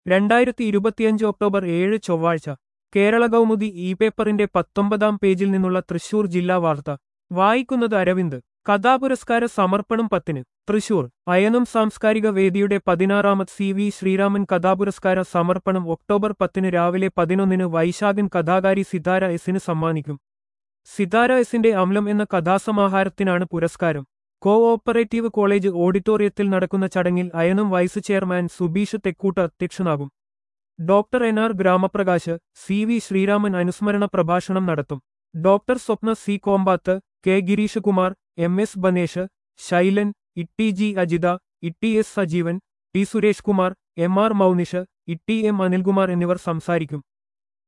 രണ്ടായിരത്തി ഇരുപത്തിയഞ്ച് ഒക്ടോബർ ഏഴ് ചൊവ്വാഴ്ച കേരള കൗമുദി ഇ പേപ്പറിന്റെ പത്തൊമ്പതാം പേജിൽ നിന്നുള്ള തൃശൂർ ജില്ലാ വാർത്ത വായിക്കുന്നത് അരവിന്ദ് കഥാപുരസ്കാര സമർപ്പണം പത്തിന് തൃശൂർ അയനം സാംസ്കാരിക വേദിയുടെ പതിനാറാമത് സി വി ശ്രീരാമൻ കഥാപുരസ്കാര സമർപ്പണം ഒക്ടോബർ പത്തിന് രാവിലെ പതിനൊന്നിന് വൈശാഖൻ കഥാകാരി സിതാര എസിന് സമ്മാനിക്കും സിതാര എസിന്റെ അമ്ലം എന്ന കഥാസമാഹാരത്തിനാണ് പുരസ്കാരം കോ ഓപ്പറേറ്റീവ് കോളേജ് ഓഡിറ്റോറിയത്തിൽ നടക്കുന്ന ചടങ്ങിൽ അയനം വൈസ് ചെയർമാൻ സുബീഷ് തെക്കൂട്ട് അധ്യക്ഷനാകും doctor N R Gramaprakash C V Sreeraman അനുസ്മരണ പ്രഭാഷണം നടത്തും doctor Swapna C Kombath K Girish Kumar M S Banesh Shailan Itty G Ajitha Itty S Sajeevan T Suresh Kumar M R Maunish Itty M Anilkumar എന്നിവർ സംസാരിക്കും